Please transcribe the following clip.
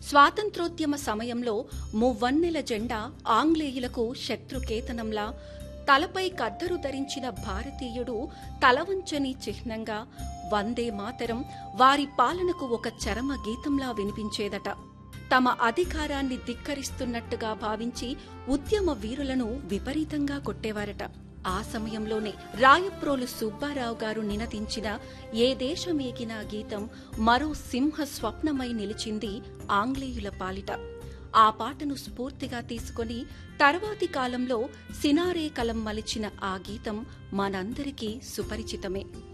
స్వాతంత్రోద్యమ సమయంలో మువ్వన్నెల జెండా ఆంగ్లేయులకు శత్రుకేతనంలా తలపై కద్దరు ధరించిన భారతీయుడు తలవంచని చిహ్నంగా వందే మాతరం వారి పాలనకు ఒక చరమ గీతంలా వినిపించేదట తమ అధికారాన్ని ధిక్కరిస్తున్నట్టుగా భావించి ఉద్యమ వీరులను విపరీతంగా కొట్టేవారట ఆ సమయంలోనే రాయప్రోలు సుబ్బారావు గారు నినదించిన ఏ దేశమేగినా గీతం మరో సింహ స్వప్నమై నిలిచింది ఆంగ్లేయుల పాలిట ఆ పాటను స్ఫూర్తిగా తీసుకొని తర్వాతి కాలంలో సినారే కలం మలిచిన ఆ గీతం మనందరికీ సుపరిచితమే